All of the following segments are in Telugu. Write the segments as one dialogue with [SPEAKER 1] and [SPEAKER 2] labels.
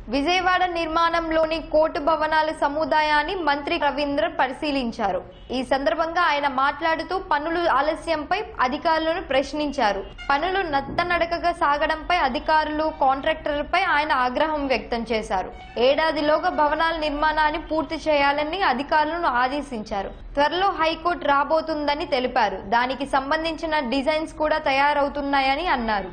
[SPEAKER 1] విజయవాడ నిర్మాణంలోని కోర్టు భవనాల సముదాయాన్ని మంత్రి రవీంద్ర పరిశీలించారు ఈ సందర్భంగా ఆయన మాట్లాడుతూ పనులు ఆలస్యంపై అధికారులను ప్రశ్నించారు పనులు నత్తనడకగా సాగడంపై అధికారులు కాంట్రాక్టర్లపై ఆయన ఆగ్రహం వ్యక్తం చేశారు ఏడాదిలోగా భవనాల నిర్మాణాన్ని పూర్తి చేయాలని అధికారులను ఆదేశించారు త్వరలో హైకోర్టు రాబోతుందని తెలిపారు దానికి సంబంధించిన డిజైన్స్ కూడా తయారవుతున్నాయని అన్నారు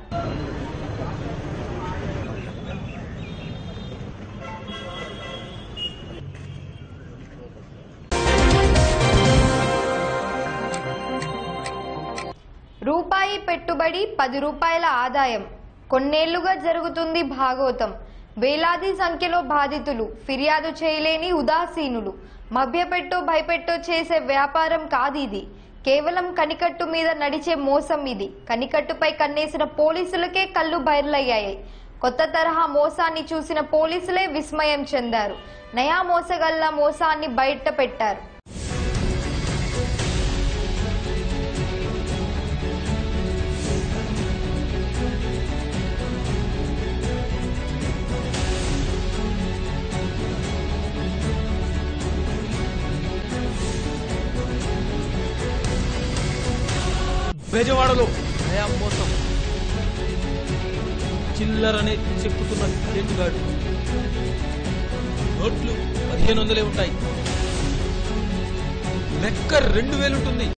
[SPEAKER 1] రూపాయి పెట్టుబడి పది రూపాయల ఆదాయం కొన్నేళ్లుగా జరుగుతుంది భాగవతం వేలాది సంఖ్యలో బాధితులు ఫిర్యాదు చేయలేని ఉదాసీనులు మభ్యపెట్టో భయపెట్టో చేసే వ్యాపారం కాదు ఇది కేవలం కనికట్టు మీద నడిచే మోసం ఇది కనికట్టుపై కన్నేసిన పోలీసులకే కళ్ళు బయర్లయ్యాయి కొత్త తరహా మోసాన్ని చూసిన పోలీసులే విస్మయం చెందారు నయా మోసగల్ల మోసాన్ని బయట పెట్టారు
[SPEAKER 2] బెజవాడలో నయా మోసం చిల్లరనే చెప్పుతున్న చేతుగాడు నోట్లు పదిహేను వందలే ఉంటాయి లెక్క రెండు వేలుంటుంది